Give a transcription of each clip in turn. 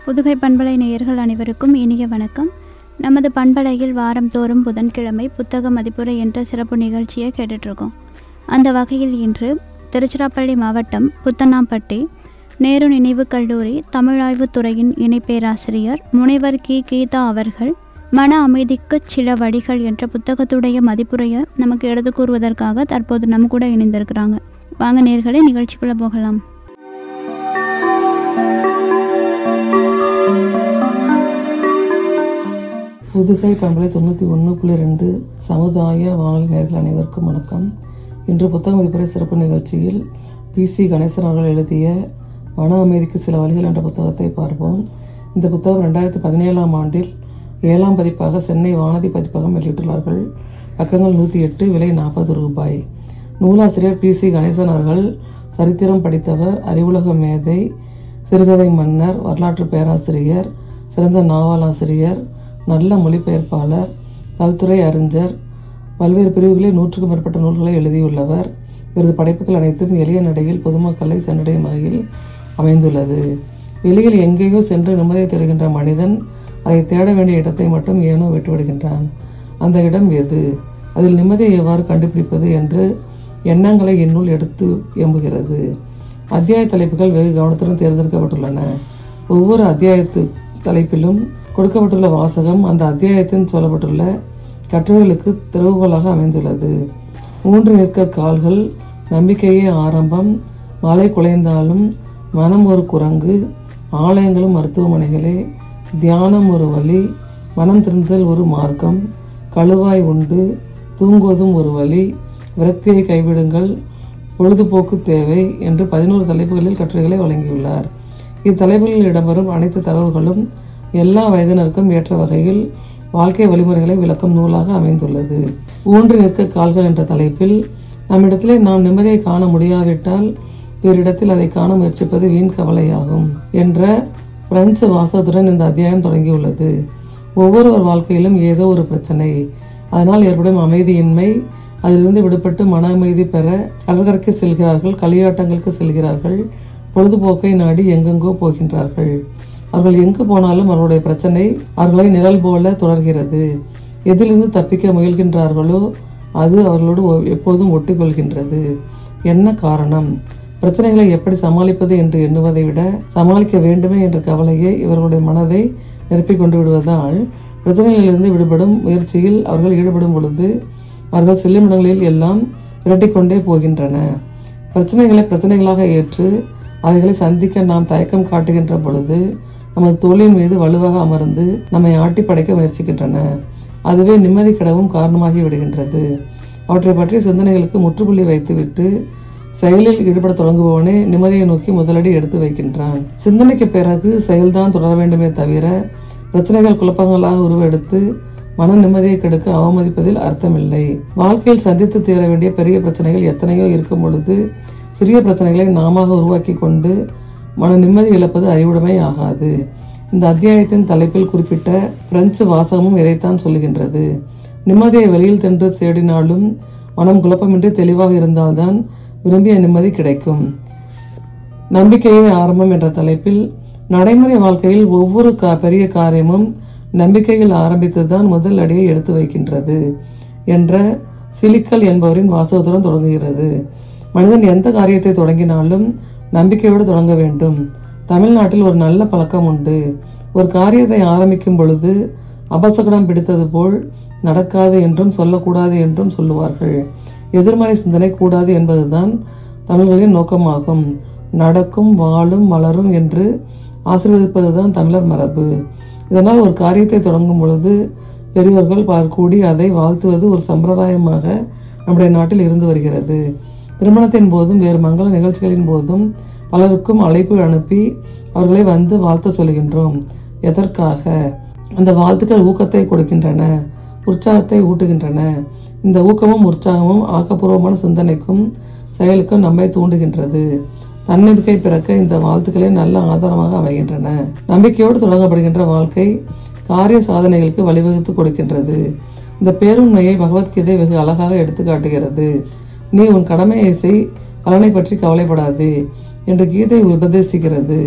புதுகை பண்பலை நேயர்கள் அனைவருக்கும் இனிய வணக்கம் நமது பண்பலையில் வாரந்தோறும் புதன்கிழமை புத்தக மதிப்புரை என்ற சிறப்பு நிகழ்ச்சியை கேட்டுட்ருக்கோம் அந்த வகையில் இன்று திருச்சிராப்பள்ளி மாவட்டம் புத்தனாம்பட்டி நேரு நினைவுக் கல்லூரி தமிழாய்வுத் துறையின் இணை பேராசிரியர் முனைவர் கி கீதா அவர்கள் மன அமைதிக்கு சில வழிகள் என்ற புத்தகத்துடைய மதிப்புரையை நமக்கு எடுத்து கூறுவதற்காக தற்போது நம்ம கூட இணைந்திருக்கிறாங்க வாங்க நேர்களே நிகழ்ச்சிக்குள்ளே போகலாம் புதுகை பண்பலை தொண்ணூற்றி ஒன்று புள்ளி ரெண்டு சமுதாய வானொலி நேர்கள் அனைவருக்கும் வணக்கம் இன்று புத்தக மதிப்புரை சிறப்பு நிகழ்ச்சியில் பி சி கணேசன் அவர்கள் எழுதிய மன அமைதிக்கு சில வழிகள் என்ற புத்தகத்தை பார்ப்போம் இந்த புத்தகம் ரெண்டாயிரத்தி பதினேழாம் ஆண்டில் ஏழாம் பதிப்பாக சென்னை வானதி பதிப்பகம் வெளியிட்டுள்ளார்கள் பக்கங்கள் நூற்றி எட்டு விலை நாற்பது ரூபாய் நூலாசிரியர் பி சி கணேசன் அவர்கள் சரித்திரம் படித்தவர் அறிவுலக மேதை சிறுகதை மன்னர் வரலாற்று பேராசிரியர் சிறந்த நாவலாசிரியர் நல்ல மொழிபெயர்ப்பாளர் பல்துறை அறிஞர் பல்வேறு பிரிவுகளில் நூற்றுக்கும் மேற்பட்ட நூல்களை எழுதியுள்ளவர் இவரது படைப்புகள் அனைத்தும் எளிய நடையில் பொதுமக்களை சென்றடையும் வகையில் அமைந்துள்ளது வெளியில் எங்கேயோ சென்று நிம்மதியை தேடுகின்ற மனிதன் அதை தேட வேண்டிய இடத்தை மட்டும் ஏனோ விட்டுவிடுகின்றான் அந்த இடம் எது அதில் நிம்மதியை எவ்வாறு கண்டுபிடிப்பது என்று எண்ணங்களை என்னுள் எடுத்து எம்புகிறது அத்தியாய தலைப்புகள் வெகு கவனத்துடன் தேர்ந்தெடுக்கப்பட்டுள்ளன ஒவ்வொரு அத்தியாயத்து தலைப்பிலும் கொடுக்கப்பட்டுள்ள வாசகம் அந்த அத்தியாயத்தின் சொல்லப்பட்டுள்ள கட்டுரைகளுக்கு திறவுகோலாக அமைந்துள்ளது மூன்று நிற்க கால்கள் நம்பிக்கையே ஆரம்பம் மழை குலைந்தாலும் மனம் ஒரு குரங்கு ஆலயங்களும் மருத்துவமனைகளே தியானம் ஒரு வழி மனம் திருந்துதல் ஒரு மார்க்கம் கழுவாய் உண்டு தூங்குவதும் ஒரு வழி விரக்தியை கைவிடுங்கள் பொழுதுபோக்கு தேவை என்று பதினோரு தலைப்புகளில் கட்டுரைகளை வழங்கியுள்ளார் இத்தலைப்புகளில் இடம்பெறும் அனைத்து தரவுகளும் எல்லா வயதினருக்கும் ஏற்ற வகையில் வாழ்க்கை வழிமுறைகளை விளக்கும் நூலாக அமைந்துள்ளது ஊன்றி நிற்க கால்கள் என்ற தலைப்பில் நம்மிடத்திலே நாம் நிம்மதியை காண முடியாவிட்டால் வேறிடத்தில் அதை காண முயற்சிப்பது வீண் கவலையாகும் என்ற பிரெஞ்சு வாசகத்துடன் இந்த அத்தியாயம் தொடங்கியுள்ளது ஒவ்வொருவர் வாழ்க்கையிலும் ஏதோ ஒரு பிரச்சனை அதனால் ஏற்படும் அமைதியின்மை அதிலிருந்து விடுபட்டு மன அமைதி பெற கடற்கரைக்கு செல்கிறார்கள் களியாட்டங்களுக்கு செல்கிறார்கள் பொழுதுபோக்கை நாடி எங்கெங்கோ போகின்றார்கள் அவர்கள் எங்கு போனாலும் அவர்களுடைய பிரச்சனை அவர்களை நிழல் போல தொடர்கிறது எதிலிருந்து தப்பிக்க முயல்கின்றார்களோ அது அவர்களோடு ஒ- எப்போதும் ஒட்டிக்கொள்கின்றது என்ன காரணம் பிரச்சனைகளை எப்படி சமாளிப்பது என்று எண்ணுவதை விட சமாளிக்க வேண்டுமே என்ற கவலையே இவர்களுடைய மனதை நிரப்பிக் கொண்டு விடுவதால் பிரச்சனைகளிலிருந்து விடுபடும் முயற்சியில் அவர்கள் ஈடுபடும் பொழுது அவர்கள் செல்லும் இடங்களில் எல்லாம் விரட்டிக்கொண்டே போகின்றன பிரச்சனைகளை பிரச்சனைகளாக ஏற்று அவைகளை சந்திக்க நாம் தயக்கம் காட்டுகின்ற பொழுது நமது தோளின் மீது வலுவாக அமர்ந்து நம்மை ஆட்டி படைக்க முயற்சிக்கின்றன அதுவே நிம்மதி கிடவும் காரணமாகி விடுகின்றது அவற்றை பற்றிய சிந்தனைகளுக்கு முற்றுப்புள்ளி வைத்துவிட்டு செயலில் ஈடுபட தொடங்குபவனே நிம்மதியை நோக்கி முதலடி எடுத்து வைக்கின்றான் சிந்தனைக்கு பிறகு செயல்தான் தொடர வேண்டுமே தவிர பிரச்சனைகள் குழப்பங்களாக உருவெடுத்து மன நிம்மதியை கெடுக்க அவமதிப்பதில் அர்த்தமில்லை வாழ்க்கையில் சந்தித்து தீர வேண்டிய பெரிய பிரச்சனைகள் எத்தனையோ இருக்கும் பொழுது சிறிய பிரச்சனைகளை நாம உருவாக்கி கொண்டு மன நிம்மதி இழப்பது அறிவுடைமை ஆகாது இந்த அத்தியாயத்தின் தலைப்பில் குறிப்பிட்ட பிரெஞ்சு வாசகமும் இதைத்தான் சொல்லுகின்றது நிம்மதியை வெளியில் சென்று தேடினாலும் மனம் குழப்பமின்றி தெளிவாக இருந்தால்தான் விரும்பிய நிம்மதி கிடைக்கும் நம்பிக்கையே ஆரம்பம் என்ற தலைப்பில் நடைமுறை வாழ்க்கையில் ஒவ்வொரு கா- பெரிய காரியமும் நம்பிக்கையில் ஆரம்பித்துதான் முதல் அடியை எடுத்து வைக்கின்றது என்ற சிலிக்கல் என்பவரின் வாசகத்துடன் தொடங்குகிறது மனிதன் எந்த காரியத்தை தொடங்கினாலும் நம்பிக்கையோடு தொடங்க வேண்டும் தமிழ்நாட்டில் ஒரு நல்ல பழக்கம் உண்டு ஒரு காரியத்தை ஆரம்பிக்கும் பொழுது அபசகுடம் பிடித்தது போல் நடக்காது என்றும் சொல்லக்கூடாது என்றும் சொல்லுவார்கள் எதிர்மறை சிந்தனை கூடாது என்பதுதான் தமிழர்களின் நோக்கமாகும் நடக்கும் வாழும் வளரும் என்று ஆசீர்வதிப்பதுதான் தமிழர் மரபு இதனால் ஒரு காரியத்தை தொடங்கும் பொழுது பெரியவர்கள் பலர் கூடி அதை வாழ்த்துவது ஒரு சம்பிரதாயமாக நம்முடைய நாட்டில் இருந்து வருகிறது திருமணத்தின் போதும் வேறு மங்கள நிகழ்ச்சிகளின் போதும் பலருக்கும் அழைப்பு அனுப்பி அவர்களை வந்து வாழ்த்த சொல்கின்றோம் எதற்காக அந்த வாழ்த்துக்கள் ஊக்கத்தை கொடுக்கின்றன உற்சாகத்தை ஊட்டுகின்றன இந்த ஊக்கமும் உற்சாகமும் ஆக்கப்பூர்வமான சிந்தனைக்கும் செயலுக்கும் நம்மை தூண்டுகின்றது தன்னம்பிக்கை பிறக்க இந்த வாழ்த்துக்களை நல்ல ஆதாரமாக அமைகின்றன நம்பிக்கையோடு தொடங்கப்படுகின்ற வாழ்க்கை காரிய சாதனைகளுக்கு வழிவகுத்து கொடுக்கின்றது இந்த பேருண்மையை பகவத்கீதை வெகு அழகாக எடுத்து காட்டுகிறது நீ உன் கடமையை செய் பலனை பற்றி கவலைப்படாதே என்று கீதை உபதேசிக்கிறது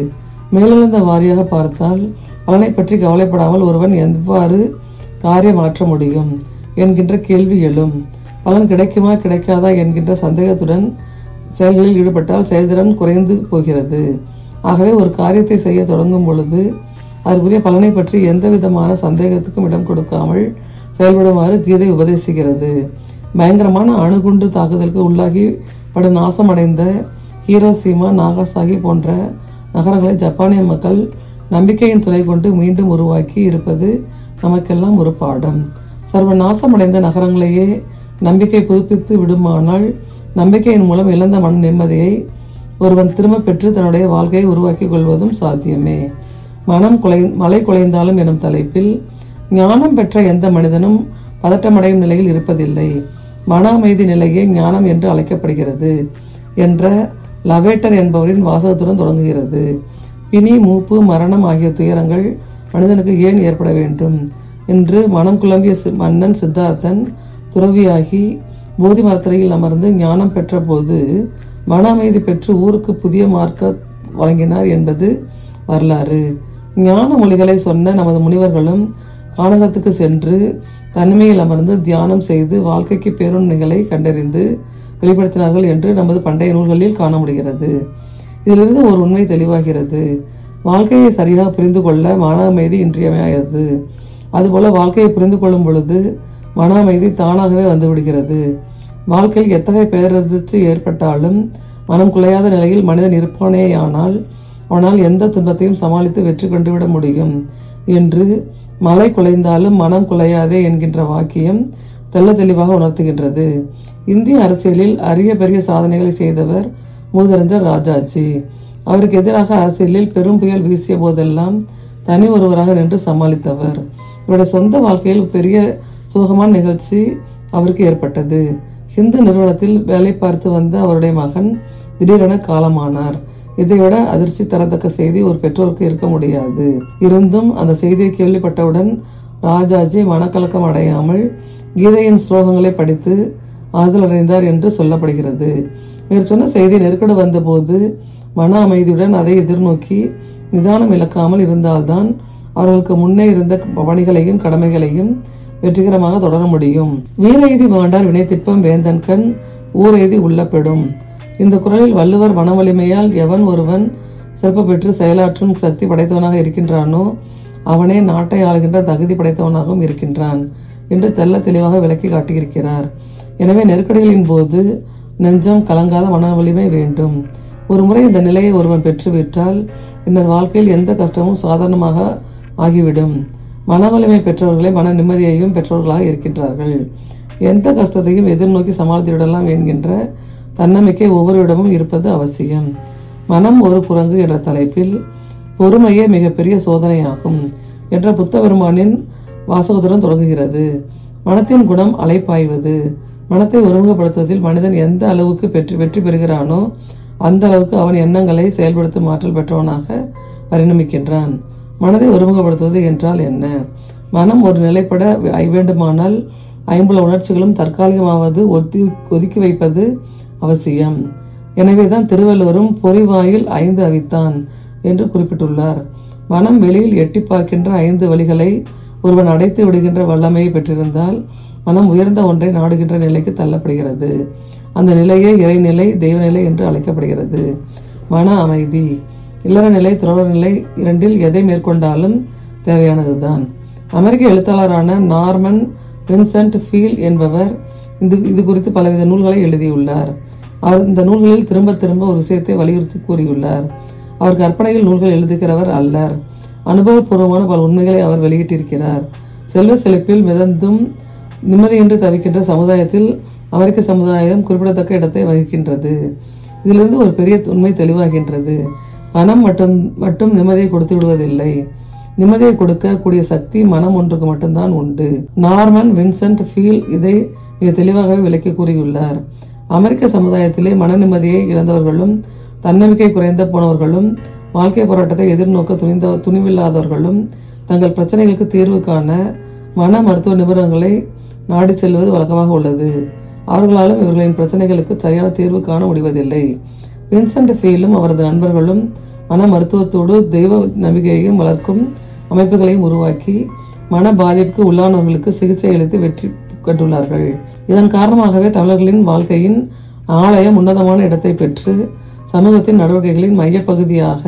மேலெழுந்த வாரியாக பார்த்தால் பலனை பற்றி கவலைப்படாமல் ஒருவன் எவ்வாறு காரியம் மாற்ற முடியும் என்கின்ற கேள்வி எழும் பலன் கிடைக்குமா கிடைக்காதா என்கின்ற சந்தேகத்துடன் செயல்களில் ஈடுபட்டால் செயல்திறன் குறைந்து போகிறது ஆகவே ஒரு காரியத்தை செய்ய தொடங்கும் பொழுது அதற்குரிய பலனை பற்றி எந்த விதமான சந்தேகத்துக்கும் இடம் கொடுக்காமல் செயல்படுமாறு கீதை உபதேசிக்கிறது பயங்கரமான அணுகுண்டு தாக்குதலுக்கு உள்ளாகி படு நாசமடைந்த ஹீரோசீமா நாகாசாகி போன்ற நகரங்களை ஜப்பானிய மக்கள் நம்பிக்கையின் துணை கொண்டு மீண்டும் உருவாக்கி இருப்பது நமக்கெல்லாம் ஒரு பாடம் சர்வ நாசமடைந்த நகரங்களையே நம்பிக்கை புதுப்பித்து விடுமானால் நம்பிக்கையின் மூலம் இழந்த மன நிம்மதியை ஒருவன் திரும்ப பெற்று தன்னுடைய வாழ்க்கையை உருவாக்கிக் கொள்வதும் சாத்தியமே மனம் குலை மலை குலைந்தாலும் எனும் தலைப்பில் ஞானம் பெற்ற எந்த மனிதனும் பதட்டமடையும் நிலையில் இருப்பதில்லை மன அமைதி நிலையே ஞானம் என்று அழைக்கப்படுகிறது என்ற லவேட்டர் என்பவரின் வாசகத்துடன் தொடங்குகிறது பிணி மூப்பு மரணம் ஆகிய துயரங்கள் மனிதனுக்கு ஏன் ஏற்பட வேண்டும் என்று மனம் குழம்பிய சி- மன்னன் சித்தார்த்தன் துறவியாகி போதி மரத்தரையில் அமர்ந்து ஞானம் பெற்றபோது மன அமைதி பெற்று ஊருக்கு புதிய மார்க்க வழங்கினார் என்பது வரலாறு ஞான மொழிகளை சொன்ன நமது முனிவர்களும் கானகத்துக்கு சென்று தனிமையில் அமர்ந்து தியானம் செய்து வாழ்க்கைக்கு பேருண்மைகளை கண்டறிந்து வெளிப்படுத்தினார்கள் என்று நமது பண்டைய நூல்களில் காண முடிகிறது இதிலிருந்து ஒரு உண்மை தெளிவாகிறது வாழ்க்கையை சரியாக புரிந்து கொள்ள மன அமைதி இன்றியமையாதது அதுபோல வாழ்க்கையை புரிந்து கொள்ளும் பொழுது மன அமைதி தானாகவே வந்து விடுகிறது வாழ்க்கையில் எத்தகைய பேரதிர்ச்சி ஏற்பட்டாலும் மனம் குலையாத நிலையில் மனிதன் இருப்பானேயானால் அவனால் எந்த துன்பத்தையும் சமாளித்து வெற்றி கொண்டுவிட முடியும் என்று மலை குலைந்தாலும் மனம் குலையாதே என்கின்ற வாக்கியம் தெள்ள தெளிவாக உணர்த்துகின்றது இந்திய அரசியலில் அரிய பெரிய சாதனைகளை செய்தவர் மூதறிஞர் ராஜாஜி அவருக்கு எதிராக அரசியலில் பெரும் புயல் வீசிய போதெல்லாம் தனி ஒருவராக நின்று சமாளித்தவர் இவருடைய சொந்த வாழ்க்கையில் பெரிய சோகமான நிகழ்ச்சி அவருக்கு ஏற்பட்டது ஹிந்து நிறுவனத்தில் வேலை பார்த்து வந்த அவருடைய மகன் திடீரென காலமானார் இதைவிட அதிர்ச்சி தரத்தக்க செய்தி ஒரு பெற்றோருக்கு இருக்க முடியாது இருந்தும் அந்த செய்தியை கேள்விப்பட்டவுடன் ராஜாஜி மனக்கலக்கம் அடையாமல் கீதையின் ஸ்லோகங்களை படித்து ஆறுதல் அடைந்தார் என்று சொல்லப்படுகிறது இவர் சொன்ன செய்தி நெருக்கடி வந்தபோது மன அமைதியுடன் அதை எதிர்நோக்கி நிதானம் இழக்காமல் இருந்தால்தான் அவர்களுக்கு முன்னே இருந்த பணிகளையும் கடமைகளையும் வெற்றிகரமாக தொடர முடியும் வீரெய்தி மாண்டார் வினைத்திற்பம் வேந்தன்கண் ஊரெய்தி உள்ளப்பெடும் இந்த குரலில் வள்ளுவர் மன வலிமையால் எவன் ஒருவன் சிறப்பு பெற்று செயலாற்றும் சக்தி படைத்தவனாக இருக்கின்றானோ அவனே நாட்டை ஆளுகின்ற தகுதி படைத்தவனாகவும் இருக்கின்றான் என்று தெள்ள தெளிவாக விளக்கி காட்டியிருக்கிறார் எனவே நெருக்கடிகளின் போது நெஞ்சம் கலங்காத மன வலிமை வேண்டும் ஒரு முறை இந்த நிலையை ஒருவன் பெற்றுவிட்டால் பின்னர் வாழ்க்கையில் எந்த கஷ்டமும் சாதாரணமாக ஆகிவிடும் மன வலிமை பெற்றவர்களே மன நிம்மதியையும் பெற்றவர்களாக இருக்கின்றார்கள் எந்த கஷ்டத்தையும் எதிர்நோக்கி சமாளித்து விடலாம் என்கின்ற தன்னம்பிக்கை ஒவ்வொருவிடமும் இருப்பது அவசியம் மனம் ஒரு குரங்கு என்ற தலைப்பில் பொறுமையே மிகப்பெரிய சோதனையாகும் என்ற புத்த பெருமானின் வாசகத்துடன் தொடங்குகிறது மனத்தின் குணம் அலைப்பாய்வது மனத்தை ஒருமுகப்படுத்துவதில் மனிதன் எந்த அளவுக்கு பெற்று வெற்றி பெறுகிறானோ அந்த அளவுக்கு அவன் எண்ணங்களை செயல்படுத்தும் ஆற்றல் பெற்றவனாக பரிணமிக்கின்றான் மனதை ஒருமுகப்படுத்துவது என்றால் என்ன மனம் ஒரு நிலைப்பட ஐ- வேண்டுமானால் ஐம்புல உணர்ச்சிகளும் தற்காலிகமாவது ஒத்தி ஒதுக்கி வைப்பது அவசியம் எனவேதான் திருவள்ளுவரும் பொறிவாயில் ஐந்து அவித்தான் என்று குறிப்பிட்டுள்ளார் மனம் வெளியில் எட்டி பார்க்கின்ற ஐந்து வழிகளை ஒருவன் அடைத்து விடுகின்ற வல்லமையை பெற்றிருந்தால் மனம் உயர்ந்த ஒன்றை நாடுகின்ற நிலைக்கு தள்ளப்படுகிறது அந்த நிலையே இறைநிலை தெய்வநிலை என்று அழைக்கப்படுகிறது மன அமைதி இல்லற நிலை துறவர நிலை இரண்டில் எதை மேற்கொண்டாலும் தேவையானதுதான் அமெரிக்க எழுத்தாளரான நார்மன் வின்சென்ட் ஃபீல் என்பவர் இது இது குறித்து பலவித நூல்களை எழுதியுள்ளார் அவர் இந்த நூல்களில் திரும்ப திரும்ப ஒரு விஷயத்தை வலியுறுத்தி கூறியுள்ளார் அவர் கற்பனையில் நூல்கள் எழுதுகிறவர் அல்லர் அனுபவபூர்வமான பல உண்மைகளை அவர் வெளியிட்டிருக்கிறார் செல்வ செழிப்பில் மிதந்தும் நிம்மதியின்றி தவிக்கின்ற சமுதாயத்தில் அமெரிக்க சமுதாயம் குறிப்பிடத்தக்க இடத்தை வகிக்கின்றது இதிலிருந்து ஒரு பெரிய உண்மை தெளிவாகின்றது பணம் மட்டும் மட்டும் நிம்மதியை கொடுத்து விடுவதில்லை நிம்மதியை கொடுக்க கூடிய சக்தி மனம் ஒன்றுக்கு மட்டும்தான் உண்டு நார்மன் வின்சென்ட் ஃபீல் இதை மிக தெளிவாகவே விளக்கி கூறியுள்ளார் அமெரிக்க சமுதாயத்திலே மன நிம்மதியை இழந்தவர்களும் தன்னம்பிக்கை குறைந்த போனவர்களும் வாழ்க்கை போராட்டத்தை எதிர்நோக்க துணிந்த துணிவில்லாதவர்களும் தங்கள் பிரச்சனைகளுக்கு தீர்வு காண மன மருத்துவ நிபுணர்களை நாடி செல்வது வழக்கமாக உள்ளது அவர்களாலும் இவர்களின் பிரச்சனைகளுக்கு சரியான தீர்வு காண முடிவதில்லை வின்சென்ட் ஃபீலும் அவரது நண்பர்களும் மன மருத்துவத்தோடு தெய்வ நம்பிக்கையையும் வளர்க்கும் அமைப்புகளையும் உருவாக்கி மன பாதிப்புக்கு உள்ளானவர்களுக்கு சிகிச்சை அளித்து வெற்றி கண்டுள்ளார்கள் இதன் காரணமாகவே தமிழர்களின் வாழ்க்கையின் ஆலயம் உன்னதமான இடத்தை பெற்று சமூகத்தின் நடவடிக்கைகளின் மையப்பகுதியாக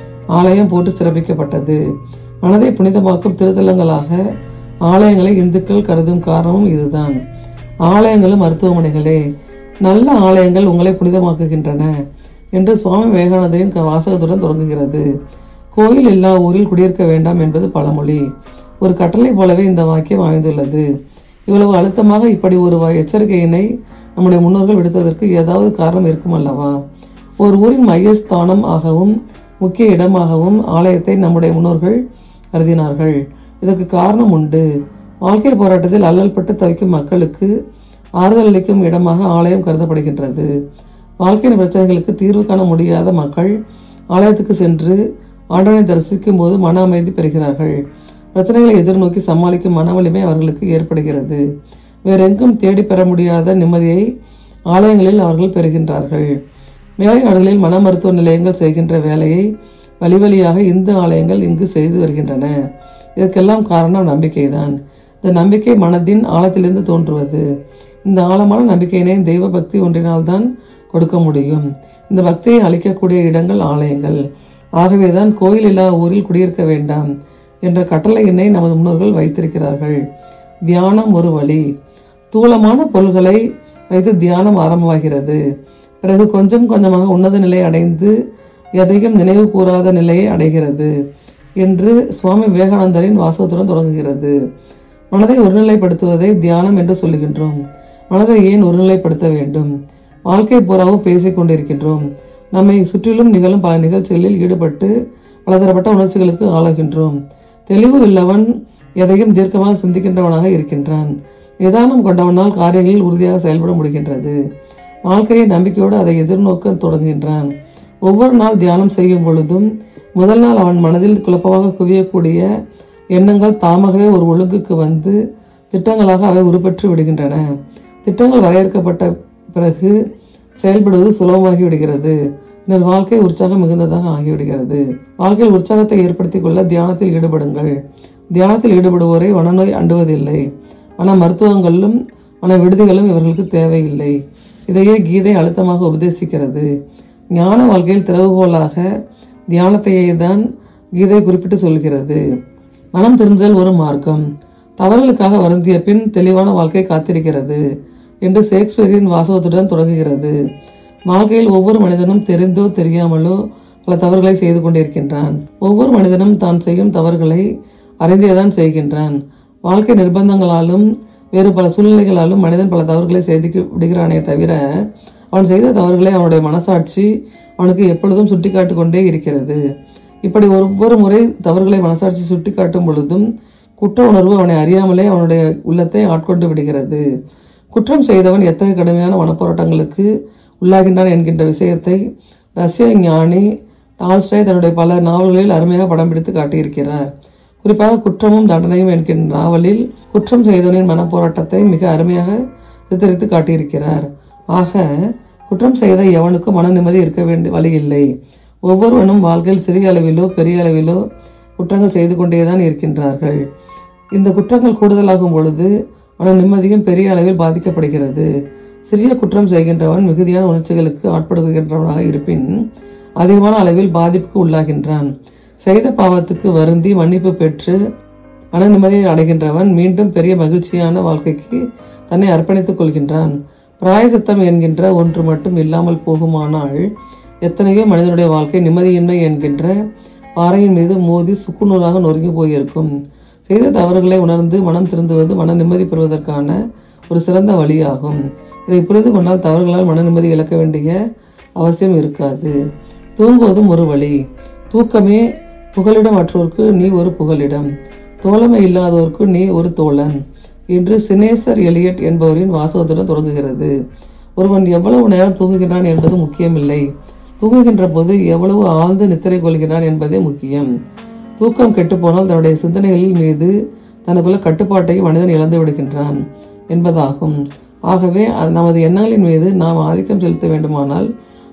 ஆலயம் போட்டு சிறப்பிக்கப்பட்டது மனதை புனிதமாக்கும் திருத்தலங்களாக ஆலயங்களை இந்துக்கள் கருதும் காரணமும் இதுதான் ஆலயங்களும் மருத்துவமனைகளே நல்ல ஆலயங்கள் உங்களை புனிதமாக்குகின்றன என்று சுவாமி விவேகானந்தரின் க- வாசகத்துடன் தொடங்குகிறது கோயில் இல்லா ஊரில் குடியிருக்க வேண்டாம் என்பது பழமொழி ஒரு கட்டளை போலவே இந்த வாக்கியம் அமைந்துள்ளது இவ்வளவு அழுத்தமாக இப்படி ஒரு வ- எச்சரிக்கையினை நம்முடைய முன்னோர்கள் விடுத்ததற்கு ஏதாவது காரணம் இருக்கும் அல்லவா ஒரு ஊரின் மையஸ்தானம் ஆகவும் முக்கிய இடமாகவும் ஆலயத்தை நம்முடைய முன்னோர்கள் கருதினார்கள் இதற்கு காரணம் உண்டு வாழ்க்கை போராட்டத்தில் அல்லல்பட்டு தவிக்கும் மக்களுக்கு ஆறுதல் அளிக்கும் இடமாக ஆலயம் கருதப்படுகின்றது வாழ்க்கையின் பிரச்சனைகளுக்கு தீர்வு காண முடியாத மக்கள் ஆலயத்துக்கு சென்று ஆண்டவனை தரிசிக்கும் போது மன அமைதி பெறுகிறார்கள் பிரச்சனைகளை எதிர்நோக்கி சமாளிக்கும் மன வலிமை அவர்களுக்கு ஏற்படுகிறது வேறெங்கும் தேடி பெற முடியாத நிம்மதியை ஆலயங்களில் அவர்கள் பெறுகின்றார்கள் மேலை நாடுகளில் மன மருத்துவ நிலையங்கள் செய்கின்ற வேலையை வழி வழியாக இந்து ஆலயங்கள் இங்கு செய்து வருகின்றன இதற்கெல்லாம் காரணம் நம்பிக்கைதான் இந்த நம்பிக்கை மனதின் ஆழத்திலிருந்து தோன்றுவது இந்த ஆழமான நம்பிக்கையினை தெய்வ பக்தி ஒன்றினால்தான் கொடுக்க முடியும் இந்த பக்தியை அளிக்கக்கூடிய இடங்கள் ஆலயங்கள் ஆகவேதான் கோயில் இல்லா ஊரில் குடியிருக்க வேண்டாம் என்ற கட்டளையினை நமது முன்னோர்கள் வைத்திருக்கிறார்கள் தியானம் ஒரு வழி ஸ்தூலமான பொருள்களை வைத்து தியானம் ஆரம்பமாகிறது பிறகு கொஞ்சம் கொஞ்சமாக உன்னத நிலை அடைந்து எதையும் நினைவு கூறாத நிலையை அடைகிறது என்று சுவாமி விவேகானந்தரின் வாசகத்துடன் தொடங்குகிறது மனதை ஒருநிலைப்படுத்துவதை தியானம் என்று சொல்லுகின்றோம் மனதை ஏன் ஒருநிலைப்படுத்த வேண்டும் வாழ்க்கை பூராவும் பேசிக் கொண்டிருக்கின்றோம் நம்மை சுற்றிலும் நிகழும் பல நிகழ்ச்சிகளில் ஈடுபட்டு பலதரப்பட்ட உணர்ச்சிகளுக்கு ஆளாகின்றோம் தெளிவு உள்ளவன் எதையும் தீர்க்கமாக சிந்திக்கின்றவனாக இருக்கின்றான் நிதானம் கொண்டவனால் காரியங்களில் உறுதியாக செயல்பட முடிகின்றது வாழ்க்கையை நம்பிக்கையோடு அதை எதிர்நோக்க தொடங்குகின்றான் ஒவ்வொரு நாள் தியானம் செய்யும் பொழுதும் முதல் நாள் அவன் மனதில் குழப்பமாக குவியக்கூடிய எண்ணங்கள் தாமாகவே ஒரு ஒழுங்குக்கு வந்து திட்டங்களாக அவை உருப்பெற்று விடுகின்றன திட்டங்கள் வரையறுக்கப்பட்ட பிறகு செயல்படுவது சுலபமாகி விடுகிறது இதனால் வாழ்க்கை உற்சாகம் மிகுந்ததாக ஆகிவிடுகிறது வாழ்க்கையில் உற்சாகத்தை ஏற்படுத்திக் கொள்ள தியானத்தில் ஈடுபடுங்கள் தியானத்தில் ஈடுபடுவோரை மனநோய் அண்டுவதில்லை மன மருத்துவங்களும் மன விடுதிகளும் இவர்களுக்கு தேவையில்லை இதையே கீதை அழுத்தமாக உபதேசிக்கிறது ஞான வாழ்க்கையில் திறவுகோலாக தியானத்தையே தான் கீதை குறிப்பிட்டு சொல்கிறது மனம் திருந்துதல் ஒரு மார்க்கம் தவறுகளுக்காக வருந்திய பின் தெளிவான வாழ்க்கை காத்திருக்கிறது என்று ஷேக்ஸ்பியரின் வாசகத்துடன் தொடங்குகிறது வாழ்க்கையில் ஒவ்வொரு மனிதனும் தெரிந்தோ தெரியாமலோ பல தவறுகளை செய்து கொண்டிருக்கின்றான் ஒவ்வொரு மனிதனும் தான் செய்யும் தவறுகளை அறிந்தேதான் செய்கின்றான் வாழ்க்கை நிர்பந்தங்களாலும் வேறு பல சூழ்நிலைகளாலும் மனிதன் பல தவறுகளை செய்து விடுகிறானே தவிர அவன் செய்த தவறுகளை அவனுடைய மனசாட்சி அவனுக்கு எப்பொழுதும் சுட்டிக்காட்டு கொண்டே இருக்கிறது இப்படி ஒவ்வொரு முறை தவறுகளை மனசாட்சி சுட்டிக்காட்டும் பொழுதும் குற்ற உணர்வு அவனை அறியாமலே அவனுடைய உள்ளத்தை ஆட்கொண்டு விடுகிறது குற்றம் செய்தவன் எத்தகைய கடுமையான மனப்போராட்டங்களுக்கு உள்ளாகின்றான் என்கின்ற விஷயத்தை ரஷ்ய ஞானி டால்ஸ்டாய் தன்னுடைய பல நாவல்களில் அருமையாக படம் பிடித்து காட்டியிருக்கிறார் குறிப்பாக குற்றமும் தண்டனையும் என்கின்ற நாவலில் குற்றம் செய்தவனின் மனப்போராட்டத்தை மிக அருமையாக சித்தரித்து காட்டியிருக்கிறார் ஆக குற்றம் செய்த எவனுக்கும் மன நிம்மதி இருக்க வேண்டிய வழி இல்லை ஒவ்வொருவனும் வாழ்க்கையில் சிறிய அளவிலோ பெரிய அளவிலோ குற்றங்கள் செய்து கொண்டேதான் இருக்கின்றார்கள் இந்த குற்றங்கள் கூடுதலாகும் பொழுது மன நிம்மதியும் பெரிய அளவில் பாதிக்கப்படுகிறது சிறிய குற்றம் செய்கின்றவன் மிகுதியான உணர்ச்சிகளுக்கு ஆட்படுகின்றவனாக இருப்பின் அதிகமான அளவில் பாதிப்புக்கு உள்ளாகின்றான் செய்த பாவத்துக்கு வருந்தி மன்னிப்பு பெற்று மன நிம்மதியை அடைகின்றவன் மீண்டும் பெரிய மகிழ்ச்சியான வாழ்க்கைக்கு தன்னை அர்ப்பணித்துக் கொள்கின்றான் பிராயசித்தம் என்கின்ற ஒன்று மட்டும் இல்லாமல் போகுமானால் எத்தனையோ மனிதனுடைய வாழ்க்கை நிம்மதியின்மை என்கின்ற பாறையின் மீது மோதி சுக்குநூறாக நொறுங்கி போயிருக்கும் செய்த தவறுகளை உணர்ந்து மனம் திருந்துவது மன நிம்மதி பெறுவதற்கான ஒரு சிறந்த வழியாகும் இதை புரிந்து கொண்டால் தவறுகளால் மன நிம்மதி இழக்க வேண்டிய அவசியம் இருக்காது தூங்குவதும் ஒரு வழி தூக்கமே புகலிடம் மற்றோருக்கு நீ ஒரு புகலிடம் தோழமை இல்லாதோருக்கு நீ ஒரு தோழன் என்று சினேசர் எலியட் என்பவரின் வாசகத்துடன் தொடங்குகிறது ஒருவன் எவ்வளவு நேரம் தூங்குகிறான் என்பது முக்கியமில்லை தூங்குகின்ற போது எவ்வளவு ஆழ்ந்து நித்திரை கொள்கிறான் என்பதே முக்கியம் தூக்கம் கெட்டுப்போனால் தன்னுடைய சிந்தனைகளின் மீது தனக்குள்ள கட்டுப்பாட்டை மனிதன் இழந்து விடுகின்றான் என்பதாகும் ஆகவே அது நமது எண்ணங்களின் மீது நாம் ஆதிக்கம் செலுத்த வேண்டுமானால்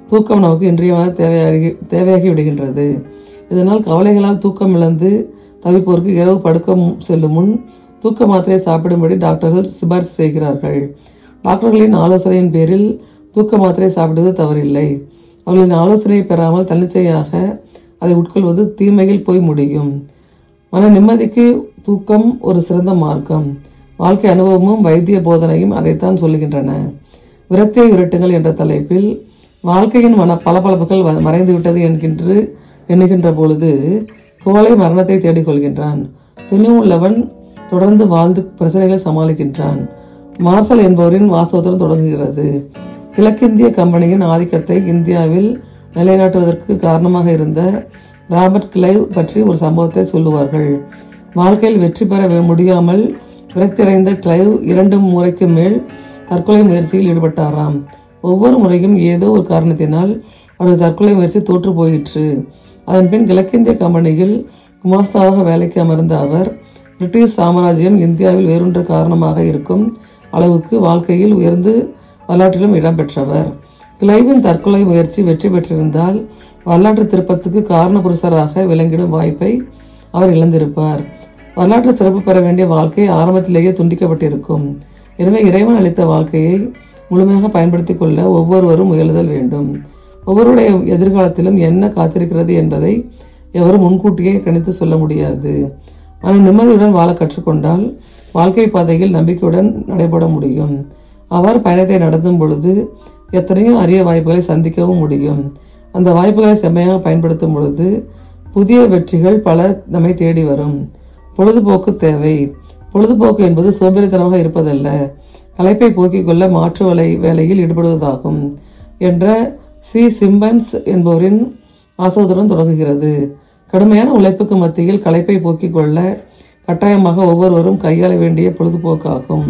தூக்கம் நமக்கு இன்றியமாக தேவையாகி தேவையாகி விடுகின்றது இதனால் கவலைகளால் தூக்கம் இழந்து தவிப்போருக்கு இரவு படுக்க மு- செல்லும் முன் தூக்க மாத்திரை சாப்பிடும்படி டாக்டர்கள் சிபாரிசு செய்கிறார்கள் டாக்டர்களின் ஆலோசனையின் பேரில் தூக்க மாத்திரை சாப்பிடுவது தவறில்லை அவர்களின் ஆலோசனையை பெறாமல் தன்னிச்சையாக அதை உட்கொள்வது தீமையில் போய் முடியும் மன நிம்மதிக்கு தூக்கம் ஒரு சிறந்த மார்க்கம் வாழ்க்கை அனுபவமும் வைத்திய போதனையும் அதைத்தான் சொல்லுகின்றன விரக்தியை விரட்டுங்கள் என்ற தலைப்பில் வாழ்க்கையின் மன பளபளப்புகள் வ- மறைந்துவிட்டது என்கின்ற எண்ணுகின்ற பொழுது கோலை மரணத்தை தேடிக் கொள்கின்றான் துணிவுள்ளவன் தொடர்ந்து வாழ்ந்து பிரச்சனைகளை சமாளிக்கின்றான் மார்சல் என்பவரின் வாசோத்திரம் தொடங்குகிறது கிழக்கிந்திய கம்பெனியின் ஆதிக்கத்தை இந்தியாவில் நிலைநாட்டுவதற்கு காரணமாக இருந்த ராபர்ட் கிளைவ் பற்றி ஒரு சம்பவத்தை சொல்லுவார்கள் வாழ்க்கையில் வெற்றி பெற வே- முடியாமல் விரக்தியடைந்த கிளைவ் இரண்டு முறைக்கு மேல் தற்கொலை முயற்சியில் ஈடுபட்டாராம் ஒவ்வொரு முறையும் ஏதோ ஒரு காரணத்தினால் அவரது தற்கொலை முயற்சி தோற்று போயிற்று அதன் பின் கிழக்கிந்திய கம்பெனியில் குமாஸ்தாவாக வேலைக்கு அமர்ந்த அவர் பிரிட்டிஷ் சாம்ராஜ்யம் இந்தியாவில் வேறொன்று காரணமாக இருக்கும் அளவுக்கு வாழ்க்கையில் உயர்ந்து வரலாற்றிலும் இடம்பெற்றவர் கிளைவின் தற்கொலை முயற்சி வெற்றி பெற்றிருந்தால் வரலாற்று திருப்பத்துக்கு காரண புருஷராக விளங்கிடும் வாய்ப்பை அவர் இழந்திருப்பார் வரலாற்று சிறப்பு பெற வேண்டிய வாழ்க்கை ஆரம்பத்திலேயே துண்டிக்கப்பட்டிருக்கும் எனவே இறைவன் அளித்த வாழ்க்கையை முழுமையாக பயன்படுத்திக் கொள்ள ஒவ்வொருவரும் முயலுதல் வேண்டும் ஒவ்வொருடைய எதிர்காலத்திலும் என்ன காத்திருக்கிறது என்பதை எவரும் முன்கூட்டியே கணித்து சொல்ல முடியாது மன நிம்மதியுடன் வாழ கற்றுக்கொண்டால் வாழ்க்கை பாதையில் நம்பிக்கையுடன் நடைபெற முடியும் அவர் பயணத்தை நடத்தும் பொழுது எத்தனையோ அரிய வாய்ப்புகளை சந்திக்கவும் முடியும் அந்த வாய்ப்புகளை செம்மையாக பயன்படுத்தும் பொழுது புதிய வெற்றிகள் பல நம்மை தேடி வரும் பொழுதுபோக்கு தேவை பொழுதுபோக்கு என்பது சோம்பேறித்தனமாக இருப்பதல்ல களைப்பை போக்கிக் கொள்ள மாற்று வேலை வேலையில் ஈடுபடுவதாகும் என்ற சி சிம்பன்ஸ் என்பவரின் ஆசோதனம் தொடங்குகிறது கடுமையான உழைப்புக்கு மத்தியில் களைப்பை போக்கிக் கொள்ள கட்டாயமாக ஒவ்வொருவரும் கையாள வேண்டிய பொழுதுபோக்காகும்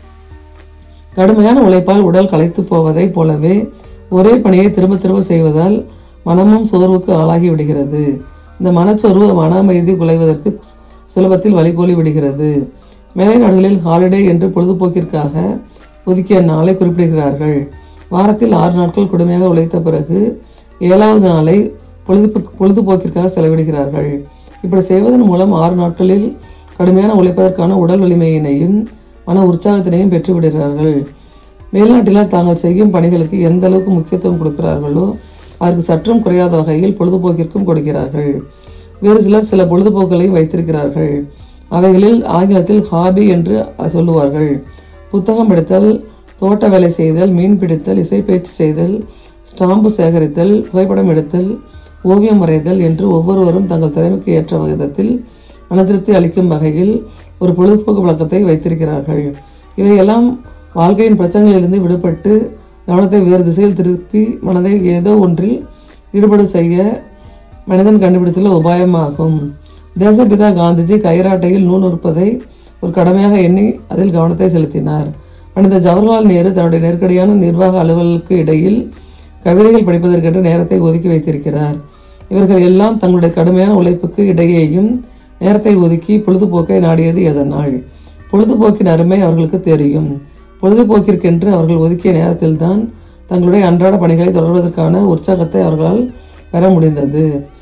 கடுமையான உழைப்பால் உடல் களைத்து போவதைப் போலவே ஒரே பணியை திரும்ப திரும்ப செய்வதால் மனமும் சோர்வுக்கு ஆளாகி விடுகிறது இந்த மனச்சோர்வு மன அமைதி குலைவதற்கு சுலபத்தில் வழிகோலி விடுகிறது மேலை நாடுகளில் ஹாலிடே என்று பொழுதுபோக்கிற்காக ஒதுக்கிய நாளை குறிப்பிடுகிறார்கள் வாரத்தில் ஆறு நாட்கள் கொடுமையாக உழைத்த பிறகு ஏழாவது நாளை பொழுதுபோக்கு பொழுதுபோக்கிற்காக செலவிடுகிறார்கள் இப்படி செய்வதன் மூலம் ஆறு நாட்களில் கடுமையான உழைப்பதற்கான உடல் வலிமையினையும் மன உற்சாகத்தினையும் பெற்று விடுகிறார்கள் மேல்நாட்டில் தாங்கள் செய்யும் பணிகளுக்கு எந்த அளவுக்கு முக்கியத்துவம் கொடுக்கிறார்களோ அதற்கு சற்றும் குறையாத வகையில் பொழுதுபோக்கிற்கும் கொடுக்கிறார்கள் வேறு சிலர் சில பொழுதுபோக்குகளையும் வைத்திருக்கிறார்கள் அவைகளில் ஆங்கிலத்தில் ஹாபி என்று சொல்லுவார்கள் புத்தகம் படித்தல் தோட்ட வேலை செய்தல் மீன் பிடித்தல் இசைப்பயிற்சி செய்தல் ஸ்டாம்பு சேகரித்தல் புகைப்படம் எடுத்தல் ஓவியம் வரைதல் என்று ஒவ்வொருவரும் தங்கள் திறமைக்கு ஏற்ற விதத்தில் மனதிருப்தி அளிக்கும் வகையில் ஒரு பொழுதுபோக்கு வழக்கத்தை வைத்திருக்கிறார்கள் இவையெல்லாம் வாழ்க்கையின் பிரச்சனைகளிலிருந்து விடுபட்டு கவனத்தை வேறு திசையில் திருப்பி மனதை ஏதோ ஒன்றில் ஈடுபட செய்ய மனிதன் கண்டுபிடித்துள்ள உபாயமாகும் தேசபிதா காந்திஜி கைராட்டையில் நூல் உற்பதை ஒரு கடமையாக எண்ணி அதில் கவனத்தை செலுத்தினார் பண்டித ஜவஹர்லால் நேரு தன்னுடைய நெருக்கடியான நிர்வாக அலுவலுக்கு இடையில் கவிதைகள் படிப்பதற்கென்று நேரத்தை ஒதுக்கி வைத்திருக்கிறார் இவர்கள் எல்லாம் தங்களுடைய கடுமையான உழைப்புக்கு இடையேயும் நேரத்தை ஒதுக்கி பொழுதுபோக்கை நாடியது எதனால் பொழுதுபோக்கின் அருமை அவர்களுக்கு தெரியும் பொழுதுபோக்கிற்கென்று அவர்கள் ஒதுக்கிய நேரத்தில்தான் தங்களுடைய அன்றாட பணிகளை தொடர்வதற்கான உற்சாகத்தை அவர்களால் பெற முடிந்தது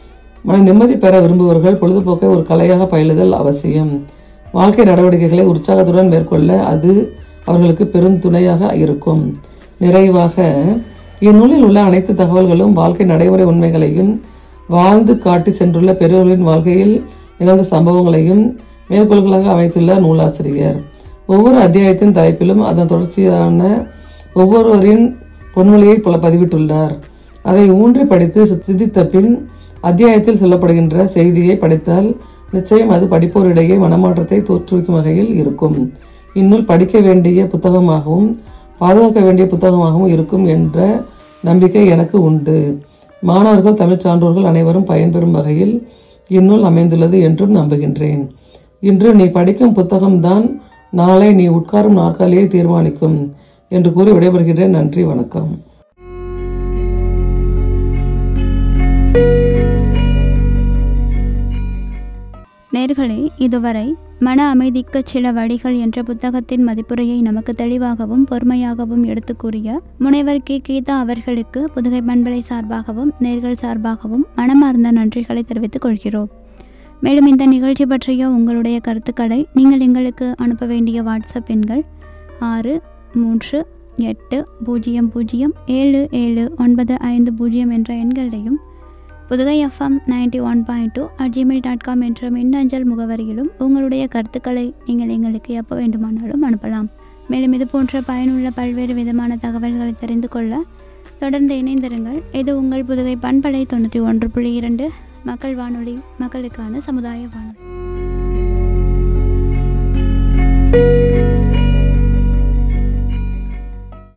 மன நிம்மதி பெற விரும்புபவர்கள் பொழுதுபோக்கை ஒரு கலையாக பயிலுதல் அவசியம் வாழ்க்கை நடவடிக்கைகளை உற்சாகத்துடன் மேற்கொள்ள அது அவர்களுக்கு பெரும் துணையாக இருக்கும் நிறைவாக இந்நூலில் உள்ள அனைத்து தகவல்களும் வாழ்க்கை நடைமுறை உண்மைகளையும் வாழ்ந்து காட்டி சென்றுள்ள பெரியவர்களின் வாழ்க்கையில் நிகழ்ந்த சம்பவங்களையும் மேற்கோள்களாக அமைத்துள்ள நூலாசிரியர் ஒவ்வொரு அத்தியாயத்தின் தலைப்பிலும் அதன் தொடர்ச்சியான ஒவ்வொருவரின் பொன்மொழியை பல பதிவிட்டுள்ளார் அதை ஊன்றி படித்து சிந்தித்த பின் அத்தியாயத்தில் சொல்லப்படுகின்ற செய்தியை படித்தால் நிச்சயம் அது படிப்போரிடையே மனமாற்றத்தை தோற்றுவிக்கும் வகையில் இருக்கும் இந்நூல் படிக்க வேண்டிய புத்தகமாகவும் பாதுகாக்க வேண்டிய புத்தகமாகவும் இருக்கும் என்ற நம்பிக்கை எனக்கு உண்டு மாணவர்கள் தமிழ் சான்றோர்கள் அனைவரும் பயன்பெறும் வகையில் இந்நூல் அமைந்துள்ளது என்றும் நம்புகின்றேன் இன்று நீ படிக்கும் புத்தகம்தான் நாளை நீ உட்காரும் நாற்காலியை தீர்மானிக்கும் என்று கூறி விடைபெறுகின்றேன் நன்றி வணக்கம் நேர்களே இதுவரை மன அமைதிக்கு சில வழிகள் என்ற புத்தகத்தின் மதிப்புரையை நமக்கு தெளிவாகவும் பொறுமையாகவும் எடுத்து கூறிய முனைவர் கே கீதா அவர்களுக்கு புதுகை பண்பலை சார்பாகவும் நேர்கள் சார்பாகவும் மனமார்ந்த நன்றிகளை தெரிவித்துக் கொள்கிறோம் மேலும் இந்த நிகழ்ச்சி பற்றிய உங்களுடைய கருத்துக்களை நீங்கள் எங்களுக்கு அனுப்ப வேண்டிய வாட்ஸ்அப் எண்கள் ஆறு மூன்று எட்டு பூஜ்ஜியம் பூஜ்ஜியம் ஏழு ஏழு ஒன்பது ஐந்து பூஜ்ஜியம் என்ற எண்களையும் Puthugai FM ninety one point two at Gmail dot com என்ற மின்னஞ்சல் முகவரியிலும் உங்களுடைய கருத்துக்களை நீங்கள் எங்களுக்கு எப்போ வேண்டுமானாலும் அனுப்பலாம் மேலும் இது போன்ற பயனுள்ள பல்வேறு விதமான தகவல்களை தெரிந்து கொள்ள தொடர்ந்து இணைந்திருங்கள் இது உங்கள் புதுகை பண்பலை தொண்ணூற்றி ஒன்று புள்ளி இரண்டு மக்கள் வானொலி மக்களுக்கான சமுதாய வானொலி